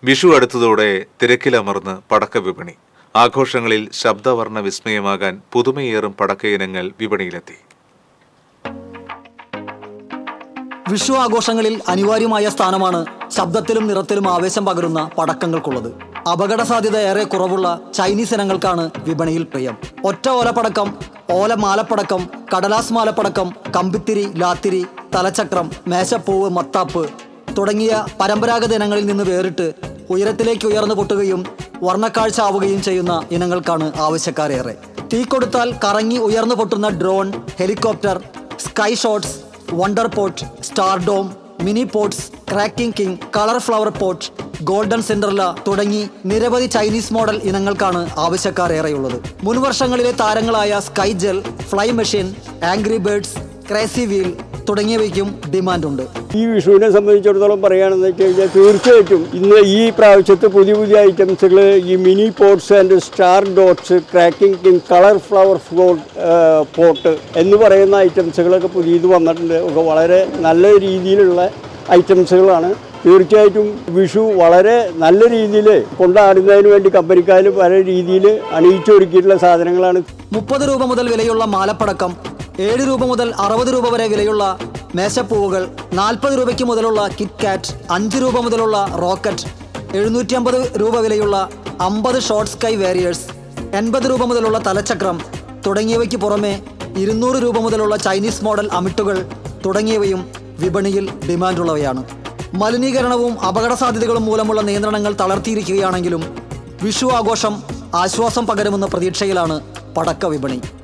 വിഷു അടുത്തതോടെ തിരക്കിലമർന്ന് പടക്ക വിപണി ആഘോഷങ്ങളിൽ ശബ്ദവർണ്ണ വിസ്മയമാകാൻ പുതുമയേറും പടക്ക ഇനങ്ങൾ വിപണിയിലെത്തി വിഷു ആഘോഷങ്ങളിൽ അനിവാര്യമായ സ്ഥാനമാണ് ശബ്ദത്തിലും നിറത്തിലും ആവേശം പകരുന്ന പടക്കങ്ങൾക്കുള്ളത് അപകട സാധ്യത ഏറെ കുറവുള്ള ചൈനീസ് ഇനങ്ങൾക്കാണ് വിപണിയിൽ പ്രിയം ഒറ്റ ഓലപ്പടക്കം ഓല മാലപ്പടക്കം കടലാസ് മാലപ്പടക്കം കമ്പിത്തിരി ലാത്തിരി തലച്ചക്രം മേശപ്പൂവ് മത്താപ്പ് തുടങ്ങിയ പരമ്പരാഗത ഇനങ്ങളിൽ നിന്ന് വേറിട്ട് ഉയരത്തിലേക്ക് ഉയർന്നു പൊട്ടുകയും വർണ്ണക്കാഴ്ച ആവുകയും ചെയ്യുന്ന ഇനങ്ങൾക്കാണ് ആവശ്യക്കാരേറെ തീ കൊടുത്താൽ കറങ്ങി ഉയർന്നു പൊട്ടുന്ന drone helicopter sky shots wonder pot star dome mini pots cracking king colour flower pot golden Cinderella തുടങ്ങി നിരവധി ചൈനീസ് മോഡൽ ഇനങ്ങൾക്കാണ് ആവശ്യക്കാരേറെയുള്ളത് മുൻവർഷങ്ങളിലെ താരങ്ങളായ sky gel fly machine angry birds crazy wheel തുടങ്ങിയവയ്ക്കും ഡിമാൻഡുണ്ട് ഈ വിഷുവിനെ സംബന്ധിച്ചിടത്തോളം പറയുകയാണെന്ന് വെച്ച് കഴിഞ്ഞാൽ തീർച്ചയായിട്ടും ഇന്ന് ഈ പ്രാവശ്യത്തെ പുതിയ പുതിയ ഐറ്റംസുകൾ ഈ mini pots and star dots cracking king colour flower float pot എന്ന് പറയുന്ന ഐറ്റംസുകളൊക്കെ പുതിയത് വന്നിട്ടുണ്ട് ഒക്കെ വളരെ നല്ല രീതിയിലുള്ള ഐറ്റംസുകളാണ് തീർച്ചയായിട്ടും വിഷു വളരെ നല്ല രീതിയിൽ കൊണ്ടാടുന്നതിന് വേണ്ടി കമ്പനിക്കാർ പല രീതിയിൽ അണിയിച്ചൊരുക്കിയിട്ടുള്ള സാധനങ്ങളാണ് മുപ്പത് രൂപ മുതൽ വിലയുള്ള മാലപ്പടക്കം ഏഴ് രൂപ മുതൽ അറുപത് രൂപ വരെ വിലയുള്ള മേശപ്പൂവുകൾ നാൽപ്പത് രൂപയ്ക്ക് മുതലുള്ള കിറ്റ് കാറ്റ് അഞ്ച് രൂപ മുതലുള്ള റോക്കറ്റ് എഴുന്നൂറ്റി അമ്പത് രൂപ വിലയുള്ള അമ്പത് ഷോർട്ട് സ്കൈ വാരിയേഴ്സ് എൺപത് രൂപ മുതലുള്ള തലച്ചക്രം തുടങ്ങിയവയ്ക്ക് പുറമെ ഇരുന്നൂറ് രൂപ മുതലുള്ള ചൈനീസ് മോഡൽ അമിട്ടുകൾ തുടങ്ങിയവയും വിപണിയിൽ ഡിമാൻഡുള്ളവയാണ് മലിനീകരണവും അപകട സാധ്യതകളും മൂലമുള്ള നിയന്ത്രണങ്ങൾ തളർത്തിയിരിക്കുകയാണെങ്കിലും വിഷു ആഘോഷം ആശ്വാസം പകരുമെന്ന പ്രതീക്ഷയിലാണ് പടക്ക വിപണി